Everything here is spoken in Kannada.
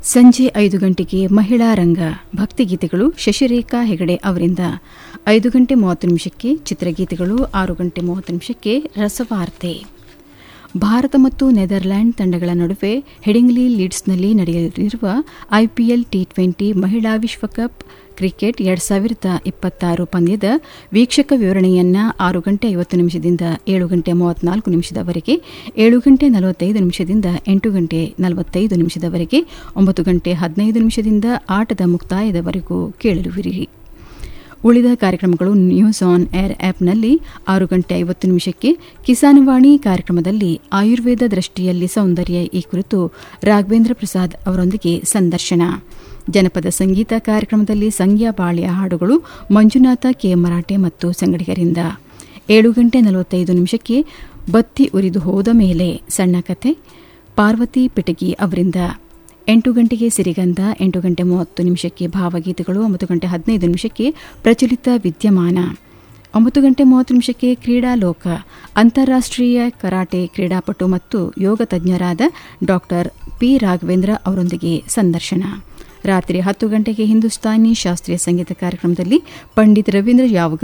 ಸಂಜೆ ಐದು ಗಂಟೆಗೆ ಮಹಿಳಾ ರಂಗ ಭಕ್ತಿಗೀತೆಗಳು ಶಶಿರೇಖಾ ಹೆಗಡೆ ಅವರಿಂದ ಐದು ಗಂಟೆ ಮೂವತ್ತು ನಿಮಿಷಕ್ಕೆ ಚಿತ್ರಗೀತೆಗಳು ಆರು ಗಂಟೆ ಮೂವತ್ತು ನಿಮಿಷಕ್ಕೆ ರಸವಾರ್ತೆ ಭಾರತ ಮತ್ತು ನೆದರ್ಲ್ಯಾಂಡ್ ತಂಡಗಳ ನಡುವೆ ಹೆಡಿಂಗ್ಲಿ ಲೀಡ್ಸ್ನಲ್ಲಿ ನಡೆಯಲಿರುವ ಐಪಿಎಲ್ ಟಿ ಟ್ವೆಂಟಿ ಮಹಿಳಾ ವಿಶ್ವಕಪ್ ಕ್ರಿಕೆಟ್ ಎರಡು ಸಾವಿರದ ಇಪ್ಪತ್ತಾರು ಪಂದ್ಯದ ವೀಕ್ಷಕ ವಿವರಣೆಯನ್ನ ಆರು ಗಂಟೆ ಐವತ್ತು ನಿಮಿಷದಿಂದ ಏಳು ಗಂಟೆ ಮೂವತ್ನಾಲ್ಕು ನಿಮಿಷದವರೆಗೆ ಏಳು ಗಂಟೆ ನಲವತ್ತೈದು ನಿಮಿಷದಿಂದ ಎಂಟು ಗಂಟೆ ನಲವತ್ತೈದು ನಿಮಿಷದವರೆಗೆ ಒಂಬತ್ತು ಗಂಟೆ ಹದಿನೈದು ನಿಮಿಷದಿಂದ ಆಟದ ಮುಕ್ತಾಯದವರೆಗೂ ಕೇಳಲುವಿರಿ ಉಳಿದ ಕಾರ್ಯಕ್ರಮಗಳು ನ್ಯೂಸ್ ಆನ್ ಏರ್ ಆಪ್ನಲ್ಲಿ ಆರು ಗಂಟೆ ಐವತ್ತು ನಿಮಿಷಕ್ಕೆ ಕಿಸಾನ್ವಾಣಿ ಕಾರ್ಯಕ್ರಮದಲ್ಲಿ ಆಯುರ್ವೇದ ದೃಷ್ಟಿಯಲ್ಲಿ ಸೌಂದರ್ಯ ಈ ಕುರಿತು ರಾಘವೇಂದ್ರ ಪ್ರಸಾದ್ ಅವರೊಂದಿಗೆ ಸಂದರ್ಶನ ಜನಪದ ಸಂಗೀತ ಕಾರ್ಯಕ್ರಮದಲ್ಲಿ ಸಂಗ್ಯಾ ಬಾಳ್ಯ ಹಾಡುಗಳು ಮಂಜುನಾಥ ಕೆ ಮರಾಠೆ ಮತ್ತು ಸಂಗಡಿಗರಿಂದ ಏಳು ಗಂಟೆ ನಲವತ್ತೈದು ನಿಮಿಷಕ್ಕೆ ಬತ್ತಿ ಉರಿದು ಹೋದ ಮೇಲೆ ಸಣ್ಣ ಕಥೆ ಪಾರ್ವತಿ ಪಿಟಗಿ ಅವರಿಂದ ಎಂಟು ಗಂಟೆಗೆ ಸಿರಿಗಂಧ ಎಂಟು ಗಂಟೆ ಮೂವತ್ತು ನಿಮಿಷಕ್ಕೆ ಭಾವಗೀತೆಗಳು ಒಂಬತ್ತು ಗಂಟೆ ಹದಿನೈದು ನಿಮಿಷಕ್ಕೆ ಪ್ರಚಲಿತ ವಿದ್ಯಮಾನ ಒಂಬತ್ತು ಗಂಟೆ ಮೂವತ್ತು ನಿಮಿಷಕ್ಕೆ ಕ್ರೀಡಾಲೋಕ ಅಂತಾರಾಷ್ಟ್ರೀಯ ಕರಾಟೆ ಕ್ರೀಡಾಪಟು ಮತ್ತು ಯೋಗ ತಜ್ಞರಾದ ಡಾಕ್ಟರ್ ಪಿ ರಾಘವೇಂದ್ರ ಅವರೊಂದಿಗೆ ಸಂದರ್ಶನ ರಾತ್ರಿ ಹತ್ತು ಗಂಟೆಗೆ ಹಿಂದೂಸ್ತಾನಿ ಶಾಸ್ತ್ರೀಯ ಸಂಗೀತ ಕಾರ್ಯಕ್ರಮದಲ್ಲಿ ಪಂಡಿತ್ ರವೀಂದ್ರ ಯಾವಗ